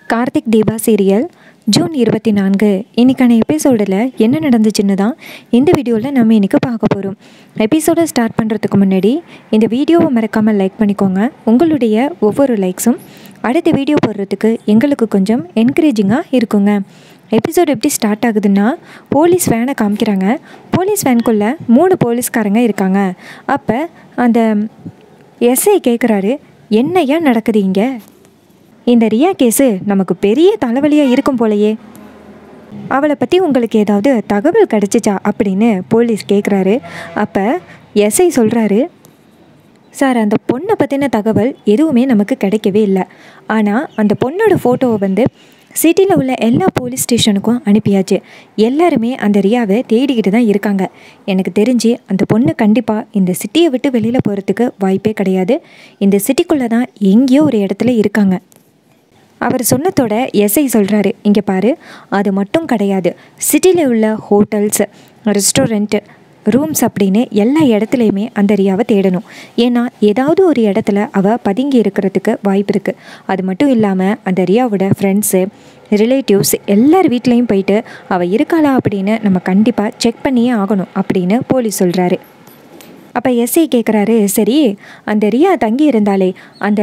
Karthik Deepa serial June இருபத்தி நான்கு இன்றைக்கான எபிசோடில் என்ன நடந்துச்சுன்னு தான் இந்த வீடியோவில் நம்ம இன்றைக்கி பார்க்க போகிறோம் எபிசோடை ஸ்டார்ட் பண்ணுறதுக்கு முன்னாடி இந்த வீடியோவை மறக்காமல் லைக் பண்ணிக்கோங்க உங்களுடைய ஒவ்வொரு லைக்ஸும் அடுத்த வீடியோ போடுறதுக்கு எங்களுக்கு கொஞ்சம் என்கரேஜிங்காக இருக்குங்க எபிசோட் எப்படி ஸ்டார்ட் ஆகுதுன்னா போலீஸ் வேனை காமிக்கிறாங்க போலீஸ் வேனுக்குள்ளே மூணு போலீஸ்காரங்க இருக்காங்க அப்போ அந்த எஸ்ஐ கேட்குறாரு என்னையா நடக்குது இங்கே இந்த ரியா கேஸு நமக்கு பெரிய தலைவலியாக இருக்கும் போலையே அவளை பற்றி உங்களுக்கு ஏதாவது தகவல் கிடச்சிச்சா அப்படின்னு போலீஸ் கேட்குறாரு அப்போ எஸ்ஐ சொல்கிறாரு சார் அந்த பொண்ணை பற்றின தகவல் எதுவுமே நமக்கு கிடைக்கவே இல்லை ஆனால் அந்த பொண்ணோட ஃபோட்டோவை வந்து சிட்டியில் உள்ள எல்லா போலீஸ் ஸ்டேஷனுக்கும் அனுப்பியாச்சு எல்லாருமே அந்த ரியாவை தேடிக்கிட்டு தான் இருக்காங்க எனக்கு தெரிஞ்சு அந்த பொண்ணு கண்டிப்பாக இந்த சிட்டியை விட்டு வெளியில் போகிறதுக்கு வாய்ப்பே கிடையாது இந்த சிட்டிக்குள்ளே தான் எங்கேயோ ஒரு இடத்துல இருக்காங்க அவர் சொன்னதோட எஸ்ஐ சொல்கிறாரு இங்கே பாரு அது மட்டும் கிடையாது சிட்டியில் உள்ள ஹோட்டல்ஸ் ரெஸ்டாரண்ட்டு ரூம்ஸ் அப்படின்னு எல்லா இடத்துலையுமே அந்த ரியாவை தேடணும் ஏன்னா ஏதாவது ஒரு இடத்துல அவள் பதுங்கி இருக்கிறதுக்கு வாய்ப்பு இருக்குது அது மட்டும் இல்லாமல் அந்த ரியாவோட ஃப்ரெண்ட்ஸு ரிலேட்டிவ்ஸ் எல்லார் வீட்லேயும் போயிட்டு அவள் இருக்காளா அப்படின்னு நம்ம கண்டிப்பாக செக் பண்ணியே ஆகணும் அப்படின்னு போலீஸ் சொல்கிறாரு அப்போ எஸ்ஐ கேட்குறாரு சரி அந்த ரியா தங்கி இருந்தாலே அந்த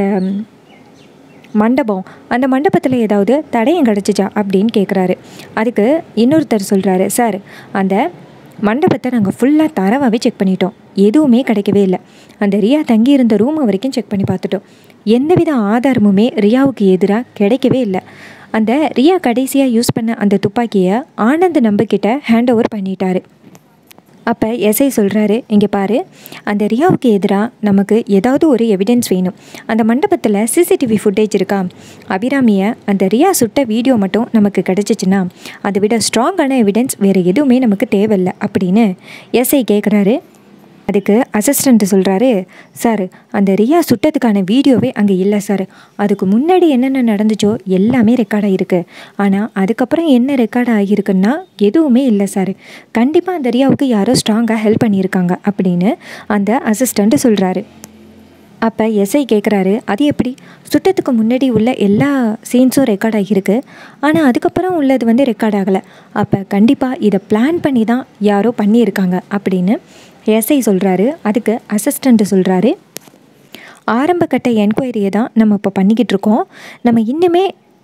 மண்டபம் அந்த மண்டபத்தில் ஏதாவது தடயம் கிடச்சிச்சா அப்படின்னு கேட்குறாரு அதுக்கு இன்னொருத்தர் சொல்கிறாரு சார் அந்த மண்டபத்தை நாங்கள் ஃபுல்லாக தரவாகவே செக் பண்ணிட்டோம் எதுவுமே கிடைக்கவே இல்லை அந்த ரியா தங்கியிருந்த ரூம் வரைக்கும் செக் பண்ணி பார்த்துட்டோம் எந்தவித ஆதாரமுமே ரியாவுக்கு எதிராக கிடைக்கவே இல்லை அந்த ரியா கடைசியாக யூஸ் பண்ண அந்த துப்பாக்கியை ஆனந்த் நம்பக்கிட்ட ஹேண்ட் ஓவர் பண்ணிட்டாரு அப்போ எஸ்ஐ சொல்கிறாரு இங்கே பாரு அந்த ரியாவுக்கு எதிராக நமக்கு ஏதாவது ஒரு எவிடன்ஸ் வேணும் அந்த மண்டபத்தில் சிசிடிவி ஃபுட்டேஜ் இருக்கா அபிராமியை அந்த ரியா சுட்ட வீடியோ மட்டும் நமக்கு கிடச்சிச்சின்னா அதை விட ஸ்ட்ராங்கான எவிடன்ஸ் வேறு எதுவுமே நமக்கு தேவையில்லை அப்படின்னு எஸ்ஐ கேட்குறாரு அதுக்கு அசிஸ்டண்ட் சொல்கிறாரு சார் அந்த ரியா சுட்டதுக்கான வீடியோவே அங்கே இல்லை சார் அதுக்கு முன்னாடி என்னென்ன நடந்துச்சோ எல்லாமே ரெக்கார்ட் ஆகிருக்கு ஆனால் அதுக்கப்புறம் என்ன ரெக்கார்ட் ஆகியிருக்குன்னா எதுவுமே இல்லை சார் கண்டிப்பாக அந்த ரியாவுக்கு யாரோ ஸ்ட்ராங்காக ஹெல்ப் பண்ணியிருக்காங்க அப்படின்னு அந்த அசிஸ்டண்ட்டு சொல்கிறாரு அப்போ எஸ்ஐ கேட்குறாரு அது எப்படி சுட்டத்துக்கு முன்னாடி உள்ள எல்லா சீன்ஸும் ரெக்கார்ட் ஆகியிருக்கு ஆனால் அதுக்கப்புறம் உள்ளது வந்து ரெக்கார்ட் ஆகலை அப்போ கண்டிப்பாக இதை பிளான் பண்ணி தான் யாரோ பண்ணியிருக்காங்க அப்படின்னு எஸ்ஐ சொல்கிறாரு அதுக்கு அசிஸ்டண்ட்டு சொல்கிறாரு ஆரம்ப கட்ட என்கொயரியை தான் நம்ம இப்போ பண்ணிக்கிட்டு இருக்கோம் நம்ம இன்னுமே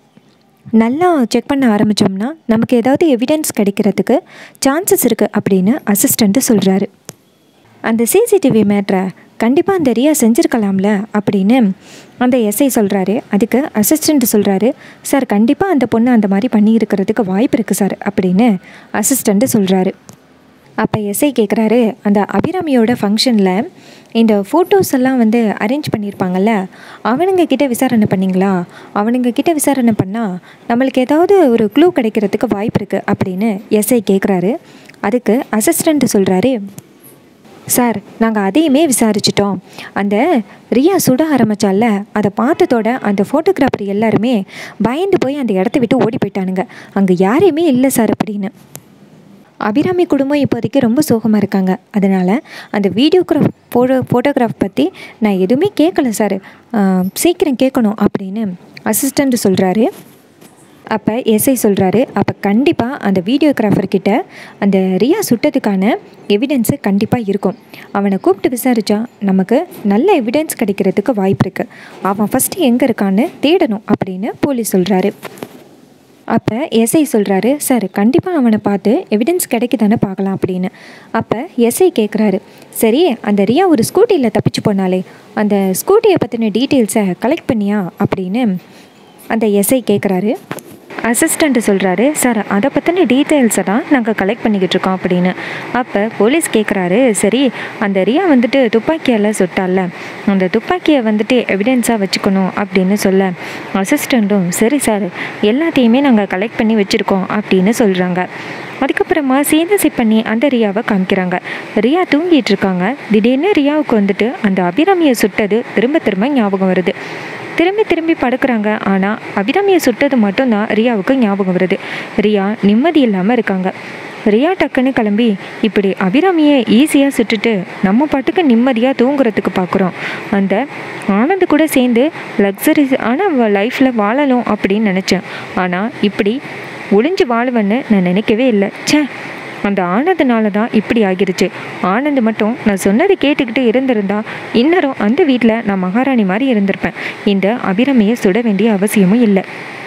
நல்லா செக் பண்ண ஆரம்பித்தோம்னா நமக்கு ஏதாவது எவிடன்ஸ் கிடைக்கிறதுக்கு சான்சஸ் இருக்குது அப்படின்னு அசிஸ்டண்ட்டு சொல்கிறாரு அந்த சிசிடிவி மேட்ரை கண்டிப்பாக அந்த ரியா செஞ்சுருக்கலாம்ல அப்படின்னு அந்த எஸ்ஐ சொல்கிறாரு அதுக்கு அசிஸ்டண்ட் சொல்கிறாரு சார் கண்டிப்பாக அந்த பொண்ணு அந்த மாதிரி பண்ணியிருக்கிறதுக்கு வாய்ப்பு இருக்குது சார் அப்படின்னு அசிஸ்டண்ட்டு சொல்கிறாரு அப்போ எஸ்ஐ கேட்குறாரு அந்த அபிராமியோட ஃபங்க்ஷனில் இந்த ஃபோட்டோஸ் எல்லாம் வந்து அரேஞ்ச் பண்ணியிருப்பாங்கல்ல அவனுங்க கிட்ட விசாரணை பண்ணிங்களா அவனுங்க கிட்ட விசாரணை பண்ணால் நம்மளுக்கு ஏதாவது ஒரு க்ளூ கிடைக்கிறதுக்கு வாய்ப்பு இருக்குது அப்படின்னு எஸ்ஐ கேட்குறாரு அதுக்கு அசிஸ்டண்ட் சொல்கிறாரு சார் நாங்கள் அதையுமே விசாரிச்சிட்டோம் அந்த ரியா சுட ஆரம்பித்தால அதை பார்த்ததோட அந்த ஃபோட்டோகிராஃபர் எல்லாருமே பயந்து போய் அந்த இடத்த விட்டு ஓடி போயிட்டானுங்க அங்கே யாரையுமே இல்லை சார் அப்படின்னு அபிராமி குடும்பம் இப்போதைக்கு ரொம்ப சோகமாக இருக்காங்க அதனால் அந்த வீடியோகிராஃப் ஃபோட்டோ ஃபோட்டோகிராஃப் பற்றி நான் எதுவுமே கேட்கல சார் சீக்கிரம் கேட்கணும் அப்படின்னு அசிஸ்டண்ட் சொல்கிறாரு அப்போ எஸ்ஐ சொல்கிறாரு அப்போ கண்டிப்பாக அந்த வீடியோகிராஃபர்கிட்ட அந்த ரியா சுட்டதுக்கான எவிடன்ஸு கண்டிப்பாக இருக்கும் அவனை கூப்பிட்டு விசாரித்தா நமக்கு நல்ல எவிடன்ஸ் கிடைக்கிறதுக்கு வாய்ப்பு இருக்குது அவன் ஃபஸ்ட்டு எங்கே இருக்கான்னு தேடணும் அப்படின்னு போலீஸ் சொல்கிறாரு அப்போ எஸ்ஐ சொல்கிறாரு சார் கண்டிப்பாக அவனை பார்த்து எவிடன்ஸ் கிடைக்குதானே பார்க்கலாம் அப்படின்னு அப்போ எஸ்ஐ கேட்குறாரு சரி அந்த ரியா ஒரு ஸ்கூட்டியில் தப்பிச்சு போனாலே அந்த ஸ்கூட்டியை பற்றின டீட்டெயில்ஸை கலெக்ட் பண்ணியா அப்படின்னு அந்த எஸ்ஐ கேட்குறாரு அசிஸ்டண்ட்டு சொல்கிறாரு சார் அதை பற்றின டீட்டெயில்ஸை தான் நாங்கள் கலெக்ட் பண்ணிக்கிட்டு இருக்கோம் அப்படின்னு அப்போ போலீஸ் கேட்குறாரு சரி அந்த ரியா வந்துட்டு துப்பாக்கியால் சுட்டால அந்த துப்பாக்கியை வந்துட்டு எவிடென்ஸாக வச்சுக்கணும் அப்படின்னு சொல்ல அசிஸ்டண்ட்டும் சரி சார் எல்லாத்தையுமே நாங்கள் கலெக்ட் பண்ணி வச்சுருக்கோம் அப்படின்னு சொல்கிறாங்க அதுக்கப்புறமா சீனசி பண்ணி அந்த ரியாவை காமிக்கிறாங்க ரியா தூங்கிட்டு இருக்காங்க திடீர்னு ரியாவுக்கு வந்துட்டு அந்த அபிராமியை சுட்டது திரும்ப திரும்ப ஞாபகம் வருது திரும்பி திரும்பி படுக்கிறாங்க ஆனால் அபிராமியை சுட்டது மட்டும்தான் ரியாவுக்கு ஞாபகம் வருது ரியா நிம்மதி இல்லாமல் இருக்காங்க ரியா டக்குன்னு கிளம்பி இப்படி அபிராமியை ஈஸியாக சுட்டுட்டு நம்ம பாட்டுக்கு நிம்மதியாக தூங்குறதுக்கு பார்க்குறோம் அந்த ஆனந்த் கூட சேர்ந்து லக்ஸரிஸான லைஃப்பில் வாழலாம் அப்படின்னு நினச்சேன் ஆனால் இப்படி ஒளிஞ்சு வாழுவேன்னு நான் நினைக்கவே இல்லை ச்சே அந்த ஆனந்தனால தான் இப்படி ஆகிருச்சு ஆனந்த் மட்டும் நான் சொன்னதை கேட்டுக்கிட்டு இருந்திருந்தா இன்னரும் அந்த வீட்டில் நான் மகாராணி மாதிரி இருந்திருப்பேன் இந்த அபிராமியை சுட வேண்டிய அவசியமும் இல்லை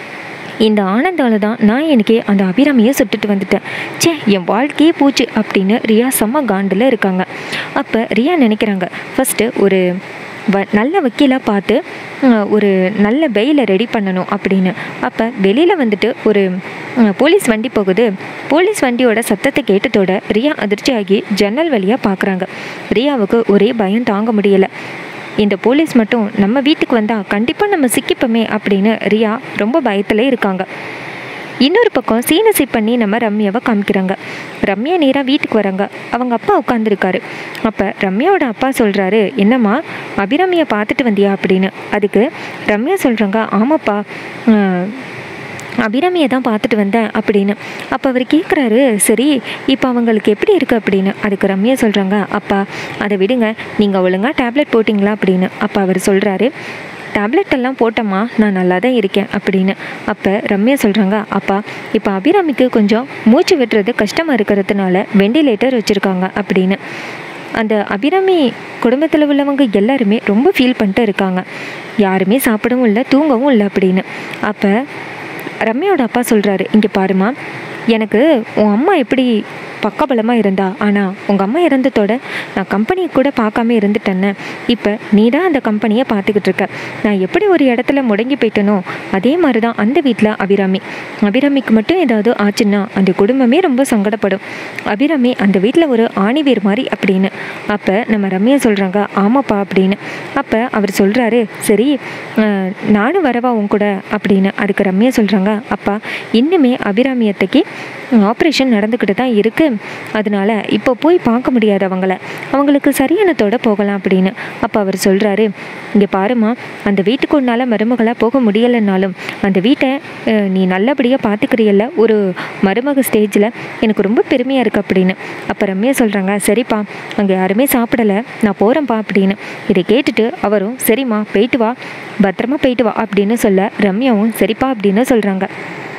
இந்த ஆனந்தால தான் நான் எனக்கு அந்த அபிராமியை சுட்டுட்டு வந்துட்டேன் ச்சே என் வாழ்க்கையே போச்சு அப்படின்னு ரியா செம்ம காண்டில் இருக்காங்க அப்போ ரியா நினைக்கிறாங்க ஃபஸ்ட்டு ஒரு வ நல்ல வக்கீலாக பார்த்து அஹ், ஒரு நல்ல பெயிலை ரெடி பண்ணணும் அப்படின்னு அப்போ வெளியில் வந்துட்டு ஒரு அஹ், போலீஸ் வண்டி போகுது போலீஸ் வண்டியோட சத்தத்தை கேட்டதோட ரியா அதிர்ச்சியாகி ஜன்னல் வழியாக பார்க்குறாங்க ரியாவுக்கு ஒரே பயம் தாங்க முடியலை இந்த போலீஸ் மட்டும் நம்ம வீட்டுக்கு வந்தால் கண்டிப்பாக நம்ம சிக்கிப்போமே அப்படின்னு ரியா ரொம்ப பயத்தில் இருக்காங்க இன்னொரு பக்கம் சீனை செட் பண்ணி நம்ம ரம்யாவை காமிக்கிறாங்க ரம்யா நேராக வீட்டுக்கு வராங்க அவங்க அப்பா உட்காந்துருக்காரு அப்போ ரம்யாவோட அப்பா சொல்கிறாரு என்னம்மா அபிராமியை பார்த்துட்டு வந்தியா அப்படின்னு அதுக்கு ரம்யா சொல்கிறாங்க ஆமாப்பா ஆஹ், அபிராமியை தான் பார்த்துட்டு வந்தேன் அப்படின்னு அப்போ அவர் கேட்குறாரு சரி இப்போ அவங்களுக்கு எப்படி இருக்குது அப்படின்னு அதுக்கு ரம்யா சொல்கிறாங்க அப்பா அதை விடுங்க நீங்கள் ஒழுங்கா டேப்லெட் போட்டிங்களா அப்படின்னு அப்போ அவர் சொல்கிறாரு டேப்லெட் எல்லாம் போட்டம்மா நான் நல்லா தான் இருக்கேன் அப்படின்னு அப்போ ரம்யா சொல்கிறாங்க அப்பா இப்போ அபிராமிக்கு கொஞ்சம் மூச்சு விடுறது கஷ்டமாக இருக்கிறதுனால வெண்டிலேட்டர் வச்சுருக்காங்க அப்படின்னு அந்த அபிராமி குடும்பத்தில் உள்ளவங்க எல்லாருமே ரொம்ப ஃபீல் பண்ணிட்டு இருக்காங்க யாருமே சாப்பிடவும் இல்லை தூங்கவும் இல்லை அப்படின்னு அப்போ ரம்யாவோட அப்பா சொல்கிறாரு இங்கே பாருமா எனக்கு உன் அம்மா எப்படி பக்கபலமாக இருந்தா ஆனால் உங்கள் அம்மா இறந்ததோட நான் கம்பெனியை கூட பார்க்காம இருந்துட்டேன்னு இப்போ நீ தான் அந்த கம்பெனியை பார்த்துக்கிட்டு இருக்க நான் எப்படி ஒரு இடத்துல முடங்கி போயிட்டனோ அதே மாதிரி தான் அந்த வீட்டில் அபிராமி அபிராமிக்கு மட்டும் ஏதாவது ஆச்சுன்னா அந்த குடும்பமே ரொம்ப சங்கடப்படும் அபிராமி அந்த வீட்டில் ஒரு ஆணிவேர் மாதிரி அப்படின்னு அப்போ நம்ம ரம்யா சொல்கிறாங்க ஆமாப்பா அப்படின்னு அப்போ அவர் சொல்கிறாரு சரி அஹ், நானும் வரவா உன் கூட அப்படின்னு அதுக்கு ரம்யா சொல்கிறாங்க அப்பா இன்னுமே அபிராமியத்தைக்கு ஆப்ரேஷன் நடந்துக்கிட்டு தான் இருக்குது அதனால இப்போ போய் பார்க்க முடியாது அவங்கள அவங்களுக்கு சரியானத்தோட போகலாம் அப்படின்னு அப்போ அவர் சொல்கிறாரு இங்கே பாருமா அந்த வீட்டுக்கு உன்னால் மருமகளாக போக முடியலைன்னாலும் அந்த வீட்டை அஹ், நீ நல்லபடியாக பார்த்துக்கிறீல்ல ஒரு மருமக ஸ்டேஜில் எனக்கு ரொம்ப பெருமையாக இருக்குது அப்படின்னு அப்போ ரம்யா சொல்கிறாங்க சரிப்பா அங்கே யாருமே சாப்பிடலை நான் போகிறேன்ப்பா அப்படின்னு இதை கேட்டுட்டு அவரும் சரிம்மா போயிட்டு வா பத்திரமா போயிட்டு வா அப்படின்னு சொல்ல ரம்யாவும் சரிப்பா அப்படின்னு சொல்கிறாங்க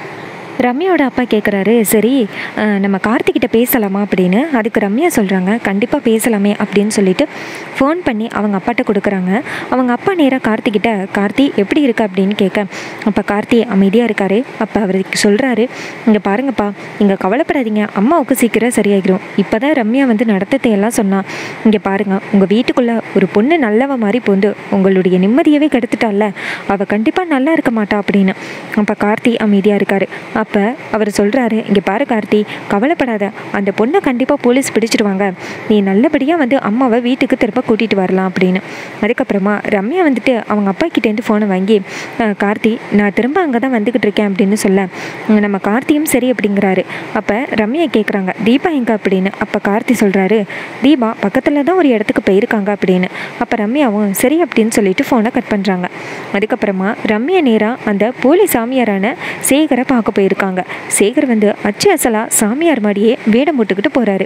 ரம்யாவோட அப்பா கேட்குறாரு சரி அஹ், நம்ம கார்த்திகிட்ட பேசலாமா அப்படின்னு அதுக்கு ரம்யா சொல்கிறாங்க கண்டிப்பாக பேசலாமே அப்படின்னு சொல்லிட்டு ஃபோன் பண்ணி அவங்க அப்பாட்ட கொடுக்குறாங்க அவங்க அப்பா நேராக கார்த்திகிட்ட கார்த்தி எப்படி இருக்கு அப்படின்னு கேட்க அப்போ கார்த்தி அமைதியாக இருக்காரு அப்போ அவருக்கு சொல்கிறாரு இங்கே பாருங்கப்பா இங்கே கவலைப்படாதீங்க அம்மாவுக்கு சீக்கிரம் சரியாகிடும் இப்போ தான் ரம்யா வந்து நடத்தத்தை எல்லாம் சொன்னா இங்கே பாருங்க உங்கள் வீட்டுக்குள்ளே ஒரு பொண்ணு நல்லவ மாதிரி போந்து உங்களுடைய நிம்மதியவே கெடுத்துட்டால அவள் கண்டிப்பாக நல்லா இருக்க மாட்டா அப்படின்னு அப்போ கார்த்தி அமைதியாக இருக்காரு அப்போ அவர் சொல்கிறாரு இங்கே பாரு கார்த்தி கவலைப்படாத அந்த பொண்ணை கண்டிப்பாக போலீஸ் பிடிச்சிடுவாங்க நீ நல்லபடியாக வந்து அம்மாவை வீட்டுக்கு திரும்ப கூட்டிகிட்டு வரலாம் அப்படின்னு அதுக்கப்புறமா ரம்யா வந்துட்டு அவங்க அப்பா கிட்டேருந்து ஃபோனை வாங்கி "அஹ், கார்த்தி நான் திரும்ப அங்கே தான் வந்துக்கிட்டு இருக்கேன் அப்படின்னு சொல்ல "உம், நம்ம கார்த்தியும் சரி அப்படிங்கிறாரு அப்போ ரம்யா கேட்குறாங்க தீபா எங்க அப்படின்னு அப்போ கார்த்தி சொல்கிறாரு தீபா பக்கத்தில் தான் ஒரு இடத்துக்கு போயிருக்காங்க அப்படின்னு அப்போ ரம்யாவும் சரி அப்படின்னு சொல்லிட்டு ஃபோனை கட் பண்ணுறாங்க அதுக்கப்புறமா ரம்யா நேராக அந்த போலி சாமியாரான சேகரை பார்க்க போயிருக்காங்க சேகர் வந்து அச்சு அசலாக சாமியார் மாதிரியே வேடம் போட்டுக்கிட்டு போகிறாரு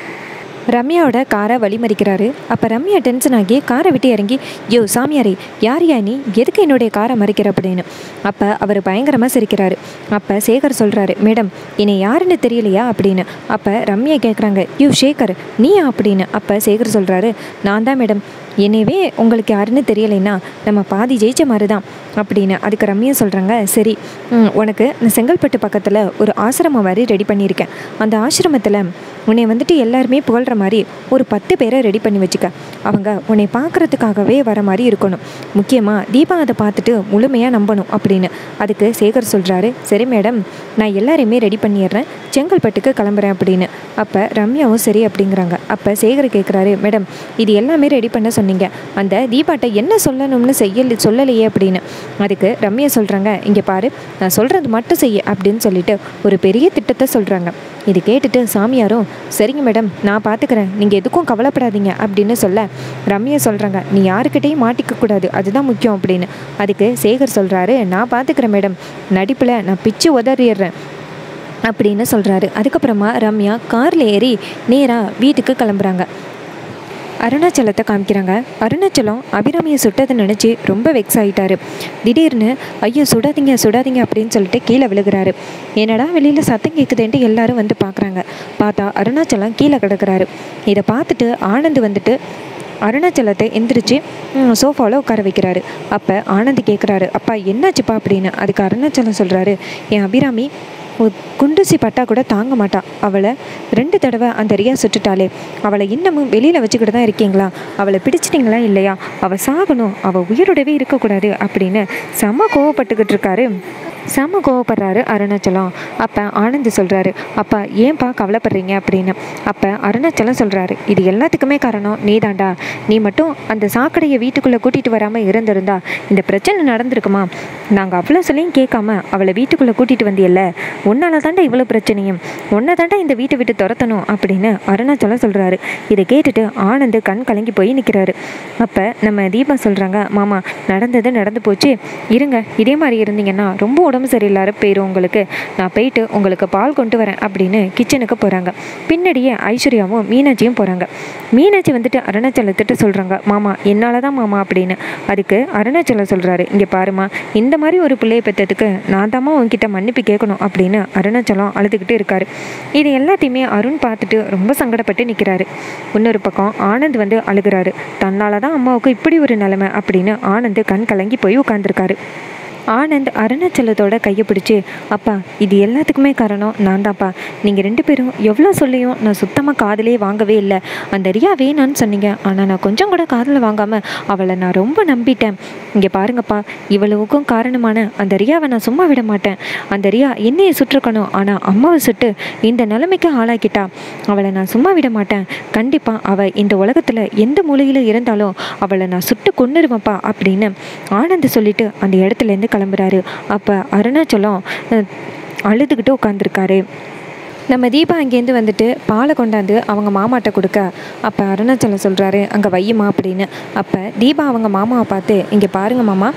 ரம்யாவோட காரை வழிமறிக்கிறாரு அப்போ ரம்யா டென்ஷன் ஆகி காரை விட்டு இறங்கி யோ சாமியாரே யார் யா நீ எதுக்கு என்னுடைய காரை மறிக்கிற அப்படின்னு அப்போ அவர் பயங்கரமாக சிரிக்கிறாரு அப்போ சேகர் சொல்கிறாரு மேடம் என்னை யாருன்னு தெரியலையா அப்படின்னு அப்போ ரம்யா கேட்குறாங்க யோ சேகர் நீயா அப்படின்னு அப்போ சேகர் சொல்கிறாரு நான் தான் மேடம் என்னையவே உங்களுக்கு யாருன்னு தெரியலைன்னா நம்ம பாதி ஜெயிச்ச மாதிரி தான் அப்படின்னு அதுக்கு ரம்யா சொல்கிறாங்க சரி ம், உனக்கு நான் செங்கல்பட்டு பக்கத்தில் ஒரு ஆசிரமம் மாதிரி ரெடி பண்ணியிருக்கேன் அந்த ஆசிரமத்தில் உன்னை வந்துட்டு எல்லாருமே புகழ்கிற மாதிரி ஒரு பத்து பேரை ரெடி பண்ணி வச்சுக்க அவங்க உன்னை பார்க்குறதுக்காகவே வர மாதிரி இருக்கணும் முக்கியமாக தீபா அதை பார்த்துட்டு முழுமையாக நம்பணும் அப்படின்னு அதுக்கு சேகர் சொல்கிறாரு சரி மேடம் நான் எல்லாரையுமே ரெடி பண்ணிடுறேன் செங்கல்பட்டுக்கு கிளம்புறேன் அப்படின்னு அப்போ ரம்யாவும் சரி அப்படிங்கிறாங்க அப்போ சேகர் கேட்குறாரு மேடம் இது எல்லாமே ரெடி பண்ண சொன்னீங்க அந்த தீபாட்ட என்ன சொல்லணும்னு செய்யல சொல்லலையே அப்படின்னு அதுக்கு ரம்யா சொல்கிறாங்க இங்கே பாரு நான் சொல்கிறது மட்டும் செய்ய அப்படின்னு சொல்லிட்டு ஒரு பெரிய திட்டத்தை சொல்கிறாங்க இது கேட்டுட்டு சாமியாரும் சரிங்க மேடம் நான் பார்த்துக்கிறேன் நீங்கள் எதுக்கும் கவலைப்படாதீங்க அப்படின்னு சொல்ல ரம்யா சொல்கிறாங்க நீ யாருக்கிட்டையும் மாட்டிக்க கூடாது அதுதான் முக்கியம் அப்படின்னு அதுக்கு சேகர் சொல்கிறாரு நான் பார்த்துக்கிறேன் மேடம் நடிப்பில் நான் பிச்சு உதறிடுறேன் அப்படின்னு சொல்கிறாரு அதுக்கப்புறமா ரம்யா காரில் ஏறி நேராக வீட்டுக்கு கிளம்புறாங்க அருணாச்சலத்தை காமிக்கிறாங்க அருணாச்சலம் அபிராமியை சுட்டதை நினச்சி ரொம்ப வெக்ஸ் ஆகிட்டாரு திடீர்னு ஐயோ சுடாதீங்க சுடாதீங்க அப்படின்னு சொல்லிட்டு கீழே விழுகிறாரு என்னடா வெளியில் சத்தம் கேட்குதுன்ட்டு எல்லாரும் வந்து பார்க்குறாங்க பார்த்தா அருணாச்சலம் கீழே கிடக்குறாரு இதை பார்த்துட்டு ஆனந்த் வந்துட்டு அருணாச்சலத்தை எந்திரிச்சு சோஃபாவில் உட்கார வைக்கிறாரு அப்போ ஆனந்த் கேட்குறாரு அப்பா என்னாச்சுப்பா அப்படின்னு அதுக்கு அருணாச்சலம் சொல்கிறாரு என் அபிராமி ஒரு குண்டூசி பட்டா கூட தாங்க மாட்டா அவளை ரெண்டு தடவை அந்த ரியா சுட்டுட்டாளே அவளை இன்னமும் வெளியில் வச்சுக்கிட்டு தான் இருக்கீங்களா அவளை பிடிச்சிட்டிங்களா இல்லையா அவள் சாகணும் அவள் உயிரோடவே இருக்கக்கூடாது அப்படின்னு செம்ம கோவப்பட்டுக்கிட்டு இருக்காரு செம்ம கோவப்படுறாரு அருணாச்சலம் அப்போ ஆனந்த் சொல்கிறாரு அப்பா ஏன்பா கவலைப்படுறீங்க அப்படின்னு அப்போ அருணாச்சலம் சொல்கிறாரு இது எல்லாத்துக்குமே காரணம் நீ தாண்டா நீ மட்டும் அந்த சாக்கடையை வீட்டுக்குள்ளே கூட்டிகிட்டு வராமல் இருந்திருந்தா இந்த பிரச்சனை நடந்திருக்குமா நாங்கள் அவ்வளோ சொல்லியும் கேட்காம அவளை வீட்டுக்குள்ளே கூட்டிகிட்டு வந்தியல்ல உன்னால தாண்டா இவ்வளோ பிரச்சனையும் உன்னை தாண்டா இந்த வீட்டை விட்டு துரத்தணும் அப்படின்னு அருணாச்சலம் சொல்கிறாரு இதை கேட்டுட்டு ஆனந்த் கண் கலங்கி போய் நிற்கிறாரு அப்போ நம்ம தீபா சொல்கிறாங்க மாமா நடந்தது நடந்து போச்சு இருங்க இதே மாதிரி இருந்தீங்கன்னா ரொம்ப உடம்பு சரியில்லாத போயிடும் உங்களுக்கு நான் போயிட்டு உங்களுக்கு பால் கொண்டு வரேன் அப்படின்னு கிச்சனுக்கு போகிறாங்க பின்னாடியே ஐஸ்வர்யாவும் மீனாட்சியும் போகிறாங்க மீனாட்சி வந்துட்டு அருணாச்சலத்திட்ட சொல்கிறாங்க மாமா என்னால் தான் மாமா அப்படின்னு அதுக்கு அருணாச்சலம் சொல்கிறாரு இங்கே பாருமா இந்த மாதிரி ஒரு பிள்ளையை பெற்றதுக்கு நான் தாம்மா உன்கிட்ட மன்னிப்பு கேட்கணும் அப்படின்னு அருணாச்சலம் அழுதுகிட்டு இருக்காரு இது எல்லாத்தையுமே அருண் பார்த்துட்டு ரொம்ப சங்கடப்பட்டு நிற்கிறாரு இன்னொரு பக்கம் ஆனந்த் வந்து அழுகிறாரு தன்னால தான் அம்மாவுக்கு இப்படி ஒரு நிலைமை அப்படின்னு ஆனந்த் கண் கலங்கி போய் உட்காந்துருக்காரு ஆனந்த் அருணாச்சலத்தோட கையை பிடிச்சி அப்பா இது எல்லாத்துக்குமே காரணம் நான் தான்ப்பா நீங்கள் ரெண்டு பேரும் எவ்வளோ சொல்லியும் நான் சுத்தமாக காதலே வாங்கவே இல்லை அந்த ரியா வேணான்னு சொன்னீங்க ஆனால் நான் கொஞ்சம் கூட காதில் வாங்காமல் அவளை நான் ரொம்ப நம்பிட்டேன் இங்கே பாருங்கப்பா இவ்வளவுக்கும் காரணமான அந்த ரியாவை நான் சும்மா விட மாட்டேன் அந்த ரியா என்னையை சுட்டிருக்கணும் ஆனால் அம்மாவை சுட்டு இந்த நிலைமைக்கு ஆளாக்கிட்டா அவளை நான் சும்மா விட மாட்டேன் கண்டிப்பாக அவள் இந்த உலகத்தில் எந்த மூலையில் இருந்தாலும் அவளை நான் சுட்டு கொன்னுருவேன்ப்பா அப்படின்னு ஆனந்த் சொல்லிட்டு அந்த இடத்துலேருந்து கிளம்புறாரு அப்போ அருணாச்சலம் அஹ், அழுதுகிட்டு உட்காந்துருக்காரு நம்ம தீபா அங்கேருந்து வந்துட்டு பாலை கொண்டாந்து அவங்க மாமாட்ட கொடுக்க அப்போ அருணாச்சலம் சொல்கிறாரு அங்கே வையுமா அப்படின்னு அப்போ தீபா அவங்க மாமாவை பார்த்து இங்கே பாருங்க மாமா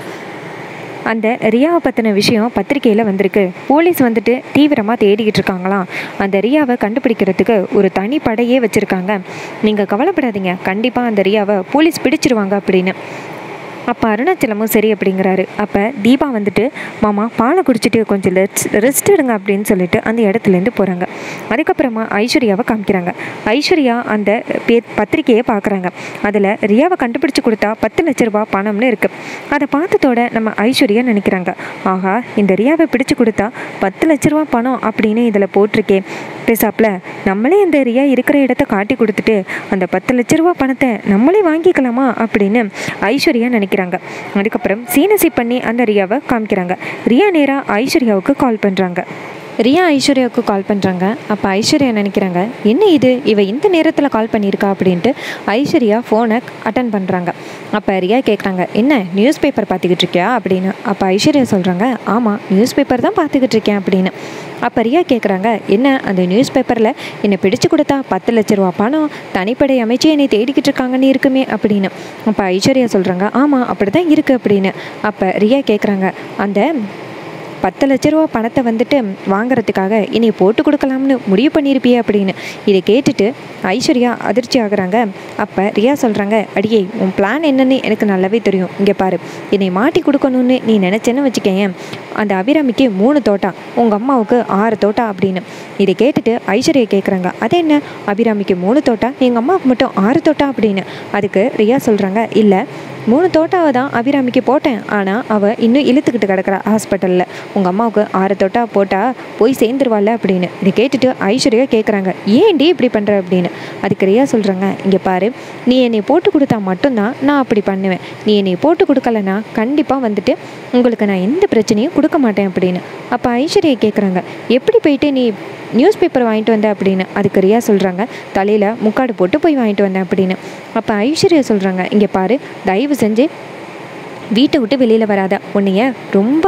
அந்த ரியாவை பற்றின விஷயம் பத்திரிக்கையில் வந்திருக்கு போலீஸ் வந்துட்டு தீவிரமாக தேடிக்கிட்டு இருக்காங்களாம் அந்த ரியாவை கண்டுபிடிக்கிறதுக்கு ஒரு தனி படையே வச்சுருக்காங்க நீங்கள் கவலைப்படாதீங்க கண்டிப்பாக அந்த ரியாவை போலீஸ் பிடிச்சிருவாங்க அப்படின்னு அப்போ அருணாச்சலமும் சரி அப்படிங்கிறாரு அப்போ தீபா வந்துட்டு மாமா பாலை குடிச்சிட்டு கொஞ்சம் ரெஸ்ட் ரெஸ்ட் எடுங்க அப்படின்னு சொல்லிட்டு அந்த இடத்துலேருந்து போகிறாங்க அதுக்கப்புறமா ஐஸ்வர்யாவை காமிக்கிறாங்க ஐஸ்வர்யா அந்த பே பத்திரிக்கையை பார்க்குறாங்க அதில் ரியாவை கண்டுபிடிச்சு கொடுத்தா பத்து லட்ச ரூபா பணம்னு இருக்குது அதை பார்த்ததோட நம்ம ஐஸ்வர்யா நினைக்கிறாங்க ஆஹா இந்த ரியாவை பிடிச்சு கொடுத்தா பத்து லட்ச ரூபா பணம் அப்படின்னு இதில் போட்டிருக்கே பேசாப்பில் நம்மளே இந்த ரியா இருக்கிற இடத்த காட்டி கொடுத்துட்டு அந்த பத்து லட்ச ரூபா பணத்தை நம்மளே வாங்கிக்கலாமா அப்படின்னு ஐஸ்வர்யா நினைக்கிறாங்க அதுக்கப்புறம் சீனசி பண்ணி அந்த ரியாவை காமிக்கிறாங்க ரியா நேராக ஐஸ்வர்யாவுக்கு கால் பண்ணுறாங்க ரியா ஐஸ்வர்யாவுக்கு கால் பண்ணுறாங்க அப்போ ஐஸ்வர்யா நினைக்கிறாங்க என்ன இது இவ இந்த நேரத்தில் கால் பண்ணியிருக்கா அப்படின்ட்டு ஐஸ்வர்யா ஃபோனை அட்டன் பண்ணுறாங்க அப்போ ரியா கேட்குறாங்க என்ன நியூஸ் பேப்பர் பார்த்துக்கிட்டு இருக்கியா அப்படின்னு அப்போ ஐஸ்வர்யா சொல்கிறாங்க ஆமாம் நியூஸ் பேப்பர் தான் பார்த்துக்கிட்டு இருக்கேன் அப்படின்னு அப்போ ரியா கேட்குறாங்க என்ன அந்த நியூஸ் பேப்பரில் என்னை பிடிச்சு கொடுத்தா பத்து லட்ச ரூபா பணம் தனிப்படை அமைச்சு என்னை தேடிக்கிட்டு இருக்காங்கன்னு இருக்குமே அப்படின்னு அப்போ ஐஸ்வர்யா சொல்கிறாங்க ஆமாம் அப்படி தான் இருக்குது அப்படின்னு அப்போ ரியா கேட்குறாங்க அந்த பத்து லட்ச ரூபா பணத்தை வந்துட்டு வாங்குறதுக்காக இனி போட்டு கொடுக்கலாம்னு முடிவு பண்ணியிருப்பியே அப்படின்னு இதை கேட்டுட்டு ஐஸ்வர்யா அதிர்ச்சி ஆகுறாங்க அப்போ ரியா சொல்கிறாங்க அடியே உன் பிளான் என்னன்னு எனக்கு நல்லாவே தெரியும் இங்கே பாரு என்னை மாட்டி கொடுக்கணும்னு நீ நினச்சேன்னு வச்சுக்கேன் அந்த அபிராமிக்கு மூணு தோட்டா உங்கள் அம்மாவுக்கு ஆறு தோட்டா அப்படின்னு இதை கேட்டுட்டு ஐஸ்வர்யா கேட்குறாங்க அது என்ன அபிராமிக்கு மூணு தோட்டா எங்கள் அம்மாவுக்கு மட்டும் ஆறு தோட்டா அப்படின்னு அதுக்கு ரியா சொல்கிறாங்க இல்லை மூணு தோட்டாவை தான் அபிராமிக்கு போட்டேன் ஆனால் அவள் இன்னும் இழுத்துக்கிட்டு கிடக்குறா ஹாஸ்பிட்டலில் உங்கள் அம்மாவுக்கு ஆறு தோட்டா போட்டால் போய் சேர்ந்துருவாள்ல அப்படின்னு இதை கேட்டுட்டு ஐஸ்வர்யா கேட்குறாங்க ஏன்டி இப்படி பண்ணுற அப்படின்னு அதுக்கு ரியா சொல்கிறாங்க இங்கே பாரு நீ என்னை போட்டு கொடுத்தா மட்டும்தான் நான் அப்படி பண்ணுவேன் நீ என்னை போட்டு கொடுக்கலனா கண்டிப்பாக வந்துட்டு உங்களுக்கு நான் எந்த பிரச்சனையும் கொடுக்க மாட்டேன் அப்படின்னு அப்போ ஐஸ்வர்யா கேட்குறாங்க எப்படி போயிட்டு நீ நியூஸ் பேப்பர் வாங்கிட்டு வந்த அப்படின்னு அதுக்கு ரியா சொல்கிறாங்க தலையில் முக்காடு போட்டு போய் வாங்கிட்டு வந்தேன் அப்படின்னு அப்போ ஐஸ்வர்யா சொல்கிறாங்க இங்கே பாரு தயவு செஞ்சு வீட்டை விட்டு வெளியில் வராத உன்னைய ரொம்ப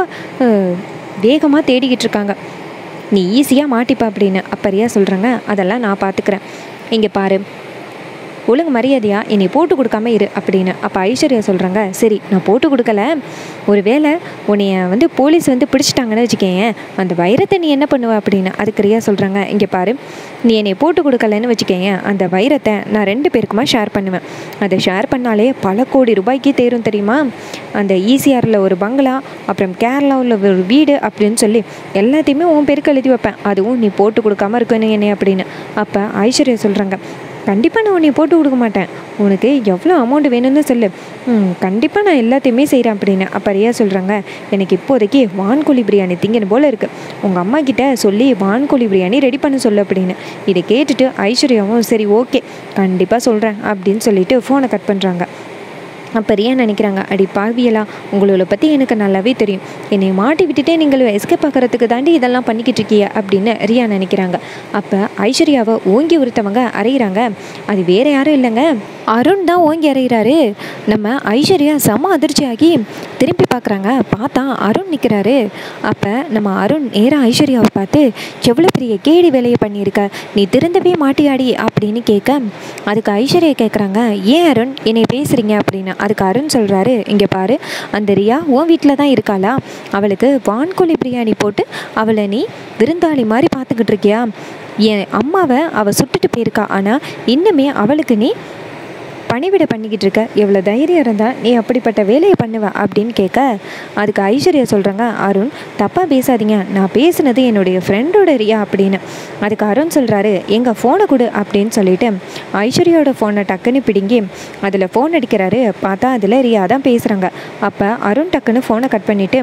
வேகமாக தேடிக்கிட்டு இருக்காங்க நீ ஈஸியாக மாட்டிப்பா அப்படின்னு அப்போ ரியா சொல்கிறாங்க அதெல்லாம் நான் பார்த்துக்கிறேன் இங்கே பாரு ஒழுங்கு மரியாதையாக என்னை போட்டு கொடுக்காம இரு அப்படின்னு அப்போ ஐஸ்வர்யா சொல்கிறாங்க சரி நான் போட்டு கொடுக்கல ஒரு வேளை உன்னைய வந்து போலீஸ் வந்து பிடிச்சிட்டாங்கன்னு வச்சுக்கேன் அந்த வைரத்தை நீ என்ன பண்ணுவ அப்படின்னு அதுக்கு ரியா சொல்கிறாங்க இங்கே பாரு நீ என்னை போட்டு கொடுக்கலன்னு வச்சுக்கேன் அந்த வைரத்தை நான் ரெண்டு பேருக்குமா ஷேர் பண்ணுவேன் அதை ஷேர் பண்ணாலே பல கோடி ரூபாய்க்கு தேரும் தெரியுமா அந்த ஈசிஆரில் ஒரு பங்களா அப்புறம் கேரளாவில் ஒரு வீடு அப்படின்னு சொல்லி எல்லாத்தையுமே உன் பேருக்கு எழுதி வைப்பேன் அதுவும் நீ போட்டு கொடுக்காம இருக்கணும் என்னை அப்படின்னு அப்போ ஐஸ்வர்யா சொல்கிறாங்க கண்டிப்பாக நான் உன்னை போட்டு கொடுக்க மாட்டேன் உனக்கு எவ்வளோ அமௌண்ட் வேணும்னு சொல்லு ம் கண்டிப்பாக நான் எல்லாத்தையுமே செய்கிறேன் அப்படின்னு அப்போ ரியா சொல்கிறாங்க எனக்கு இப்போதைக்கு வான்கோழி பிரியாணி திங்கணும் போல் இருக்குது உங்கள் அம்மா கிட்ட சொல்லி வான்கோழி பிரியாணி ரெடி பண்ண சொல்லு அப்படின்னு இதை கேட்டுட்டு ஐஸ்வர்யாவும் சரி ஓகே கண்டிப்பாக சொல்கிறேன் அப்படின்னு சொல்லிட்டு ஃபோனை கட் பண்ணுறாங்க அப்போ ரியா நினைக்கிறாங்க அடி பாவியலா உங்களோட பற்றி எனக்கு நல்லாவே தெரியும் என்னை மாட்டி விட்டுட்டே நீங்கள் எஸ்கேப் ஆகிறதுக்கு தாண்டி இதெல்லாம் பண்ணிக்கிட்டு இருக்கிய அப்படின்னு ரியா நினைக்கிறாங்க அப்போ ஐஸ்வர்யாவை ஓங்கி ஒருத்தவங்க அறையிறாங்க அது வேற யாரும் இல்லைங்க அருண் தான் ஓங்கி அறையிறாரு நம்ம ஐஸ்வர்யா செம அதிர்ச்சியாகி திரும்பி பார்க்குறாங்க பார்த்தா அருண் நிற்கிறாரு அப்போ நம்ம அருண் நேராக ஐஸ்வர்யாவை பார்த்து எவ்வளோ பெரிய கேடி வேலையை பண்ணியிருக்க நீ திருந்தவே மாட்டியாடி அப்படின்னு கேட்க அதுக்கு ஐஸ்வர்யா கேட்குறாங்க ஏன் அருண் என்னை பேசுகிறீங்க அப்படின்னு அதுக்கு அருண் சொல்கிறாரு இங்கே பாரு அந்த ரியா உன் வீட்டில் தான் இருக்காளா அவளுக்கு வான்கோழி பிரியாணி போட்டு அவளை நீ விருந்தாளி மாதிரி பார்த்துக்கிட்டு இருக்கியா என் அம்மாவை அவள் சுட்டுட்டு போயிருக்கா ஆனால் இன்னுமே அவளுக்கு நீ பணிவிடை பண்ணிக்கிட்டு இருக்க எவ்வளோ தைரியம் இருந்தால் நீ அப்படிப்பட்ட வேலையை பண்ணுவ அப்படின்னு கேட்க அதுக்கு ஐஸ்வர்யா சொல்கிறாங்க அருண் தப்பாக பேசாதீங்க நான் பேசுனது என்னுடைய ஃப்ரெண்டோட ரியா அப்படின்னு அதுக்கு அருண் சொல்கிறாரு எங்கள் ஃபோனை கொடு அப்படின்னு சொல்லிட்டு ஐஸ்வர்யாவோட ஃபோனை டக்குன்னு பிடுங்கி அதில் ஃபோன் அடிக்கிறாரு பார்த்தா அதில் ரியா தான் பேசுகிறாங்க அப்போ அருண் டக்குன்னு ஃபோனை கட் பண்ணிவிட்டு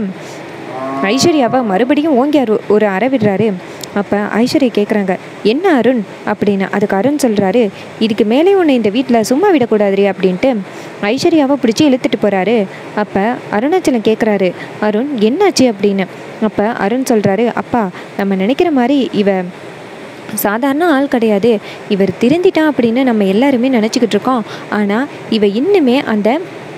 ஐஸ்வர்யாவை மறுபடியும் ஓங்கி அரு ஒரு அறை விடுறாரு அப்போ ஐஸ்வர்யா கேட்குறாங்க என்ன அருண் அப்படின்னு அதுக்கு அருண் சொல்கிறாரு இதுக்கு மேலே உன்னை இந்த வீட்டில் சும்மா விடக்கூடாதுரி அப்படின்ட்டு ஐஸ்வர்யாவை பிடிச்சி இழுத்துட்டு போகிறாரு அப்போ அருணாச்சலம் கேட்குறாரு அருண் என்னாச்சு அப்படின்னு அப்போ அருண் சொல்கிறாரு அப்பா நம்ம நினைக்கிற மாதிரி இவ சாதாரண ஆள் கிடையாது இவர் திருந்திட்டான் அப்படின்னு நம்ம எல்லாருமே நினச்சிக்கிட்டு இருக்கோம் ஆனால் இவ இன்னுமே அந்த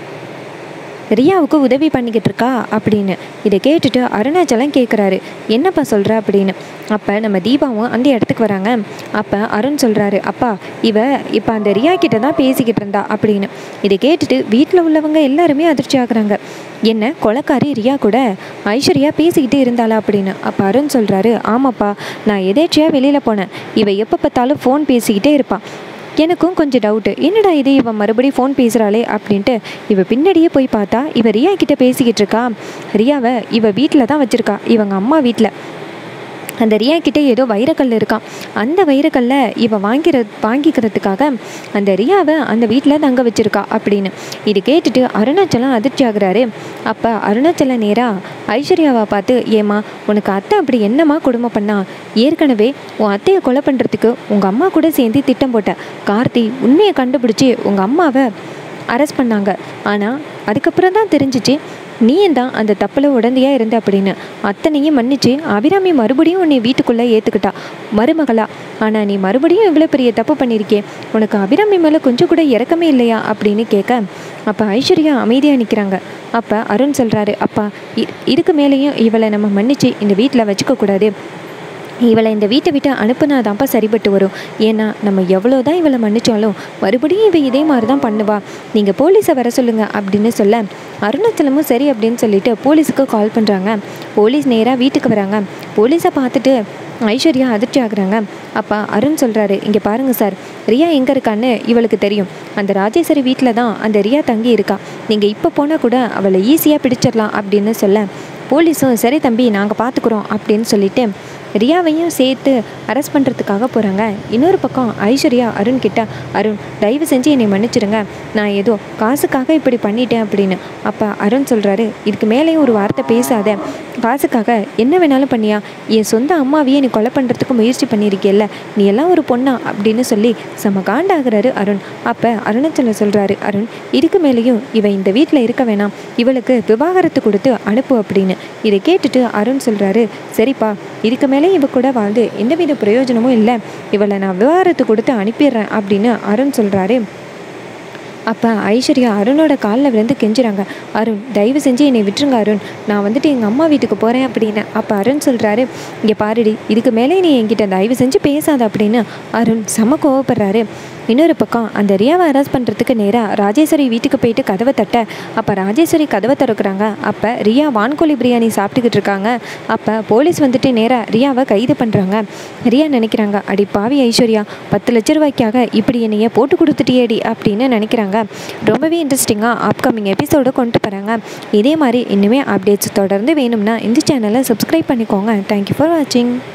ரியாவுக்கு உதவி பண்ணிக்கிட்டு இருக்கா அப்படின்னு இதை கேட்டுட்டு அருணாச்சலம் கேட்குறாரு என்னப்பா சொல்கிற அப்படின்னு அப்போ நம்ம தீபாவும் அந்த இடத்துக்கு வராங்க அப்போ அருண் சொல்கிறாரு அப்பா இவ இப்போ அந்த ரியா கிட்ட தான் பேசிக்கிட்டு இருந்தா அப்படின்னு இதை கேட்டுட்டு வீட்டில் உள்ளவங்க எல்லாருமே அதிர்ச்சி ஆகுறாங்க என்ன கொலைக்காரி ரியா கூட ஐஸ்வர்யா பேசிக்கிட்டு இருந்தாளா அப்படின்னு அப்போ அருண் சொல்கிறாரு ஆமாப்பா நான் எதேச்சியாக வெளியில் போனேன் இவ எப்போ பார்த்தாலும் ஃபோன் பேசிக்கிட்டே இருப்பாள் எனக்கும் கொஞ்சம் டவுட்டு என்னடா இது இவன் மறுபடியும் ஃபோன் பேசுகிறாளே அப்படின்ட்டு இவ பின்னாடியே போய் பார்த்தா இவ ரியா கிட்ட பேசிக்கிட்டு இருக்கா ரியாவை இவ வீட்டில் தான் வச்சுருக்கா இவங்க அம்மா வீட்டில் அந்த ரியா கிட்ட ஏதோ வைரக்கல் இருக்கான் அந்த வைரக்கல்லை இவ வாங்கிற வாங்கிக்கிறதுக்காக அந்த ரியாவை அந்த வீட்டில் தங்க வச்சிருக்கா அப்படின்னு இது கேட்டுட்டு அருணாச்சலம் அதிர்ச்சி ஆகுறாரு அப்போ அருணாச்சலம் நேராக ஐஸ்வர்யாவை பார்த்து ஏமா உனக்கு அத்தை அப்படி என்னம்மா கொடுமை பண்ணா ஏற்கனவே உன் அத்தையை கொலை பண்ணுறதுக்கு உங்கள் அம்மா கூட சேர்ந்து திட்டம் போட்ட கார்த்தி உண்மையை கண்டுபிடிச்சி உங்கள் அம்மாவை அரெஸ்ட் பண்ணாங்க ஆனால் அதுக்கப்புறம் தான் தெரிஞ்சிச்சு நீயும் தான் அந்த தப்பில் உடந்தையாக இருந்த அப்படின்னு அத்தனையும் மன்னிச்சு அபிராமி மறுபடியும் உன்னை வீட்டுக்குள்ளே ஏற்றுக்கிட்டா மருமகளா ஆனால் நீ மறுபடியும் இவ்வளோ பெரிய தப்பு பண்ணியிருக்கே உனக்கு அபிராமி மேலே கொஞ்சம் கூட இறக்கமே இல்லையா அப்படின்னு கேட்க அப்போ ஐஸ்வர்யா அமைதியாக நிற்கிறாங்க அப்போ அருண் சொல்கிறாரு அப்பா இ- இதுக்கு மேலேயும் இவளை நம்ம மன்னிச்சு இந்த வீட்டில் வச்சுக்கக்கூடாது இவளை இந்த வீட்டை விட்டு அனுப்புனாதான்ப்பா சரிப்பட்டு வரும் ஏன்னா நம்ம எவ்வளோ தான் இவளை மன்னிச்சாலும் மறுபடியும் இவ இதே மாதிரி தான் பண்ணுவா நீங்கள் போலீஸை வர சொல்லுங்க அப்படின்னு சொல்ல அருணாச்சலமும் சரி அப்படின்னு சொல்லிட்டு போலீஸுக்கு கால் பண்ணுறாங்க போலீஸ் நேராக வீட்டுக்கு வராங்க போலீஸை பார்த்துட்டு ஐஸ்வர்யா அதிர்ச்சி ஆகுறாங்க அப்பா அருண் சொல்கிறாரு இங்கே பாருங்கள் சார் ரியா எங்கே இருக்கான்னு இவளுக்கு தெரியும் அந்த ராஜேஸ்வரி வீட்டில் தான் அந்த ரியா தங்கி இருக்கா நீங்கள் இப்போ போனால் கூட அவளை ஈஸியாக பிடிச்சிடலாம் அப்படின்னு சொல்ல போலீஸும் சரி தம்பி நாங்கள் பார்த்துக்குறோம் அப்படின்னு சொல்லிட்டு ரியாவையும் சேர்த்து அரெஸ்ட் பண்ணுறதுக்காக போகிறாங்க இன்னொரு பக்கம் ஐஸ்வர்யா அருண் கிட்ட அருண் தயவு செஞ்சு என்னை மன்னிச்சிடுங்க நான் ஏதோ காசுக்காக இப்படி பண்ணிட்டேன் அப்படின்னு அப்போ அருண் சொல்கிறாரு இதுக்கு மேலேயும் ஒரு வார்த்தை பேசாத காசுக்காக என்ன வேணாலும் பண்ணியா என் சொந்த அம்மாவையே நீ கொலை பண்ணுறதுக்கு முயற்சி பண்ணியிருக்கியல்ல நீ எல்லாம் ஒரு பொண்ணா அப்படின்னு சொல்லி செம காண்டாகிறாரு அருண் அப்போ அருணாச்சலம் சொல்கிறாரு அருண் இதுக்கு மேலேயும் இவ இந்த வீட்டில் இருக்க வேணாம் இவளுக்கு விவாகரத்து கொடுத்து அனுப்பு அப்படின்னு இதை கேட்டுட்டு அருண் சொல்கிறாரு சரிப்பா இதுக்கு மேலே இவ கூட வாழ்ந்து எந்தவித பிரயோஜனமும் இல்லை இவளை நான் விவாகரத்து கொடுத்து அனுப்பிடுறேன் அப்படின்னு அருண் சொல்கிறாரு அப்போ ஐஸ்வர்யா அருணோட காலில் விழுந்து கெஞ்சுறாங்க அருண் தயவு செஞ்சு என்னை விட்டுருங்க அருண் நான் வந்துட்டு எங்கள் அம்மா வீட்டுக்கு போகிறேன் அப்படின்னு அப்போ அருண் சொல்கிறாரு இங்கே பாருடி இதுக்கு மேலே நீ என்கிட்ட தயவு செஞ்சு பேசாத அப்படின்னு அருண் செம கோவப்படுறாரு இன்னொரு பக்கம் அந்த ரியாவை அரெஸ்ட் பண்ணுறதுக்கு நேராக ராஜேஸ்வரி வீட்டுக்கு போயிட்டு கதவை தட்ட அப்போ ராஜேஸ்வரி கதவை திறக்கிறாங்க அப்போ ரியா வான்கோழி பிரியாணி சாப்பிட்டுக்கிட்டு இருக்காங்க அப்போ போலீஸ் வந்துட்டு நேராக ரியாவை கைது பண்ணுறாங்க ரியா நினைக்கிறாங்க அடி பாவி ஐஸ்வர்யா பத்து லட்ச ரூபாய்க்காக இப்படி என்னைய போட்டு கொடுத்துட்டியேடி அப்படின்னு நினைக்கிறாங்க ரொம்பவே இன்ட்ரெஸ்டிங்காக அப்கமிங் எபிசோடு கொண்டு போகிறாங்க இதே மாதிரி இன்னுமே அப்டேட்ஸ் தொடர்ந்து வேணும்னா இந்த சேனலை சப்ஸ்கிரைப் பண்ணிக்கோங்க தேங்க்யூ ஃபார் வாட்சிங்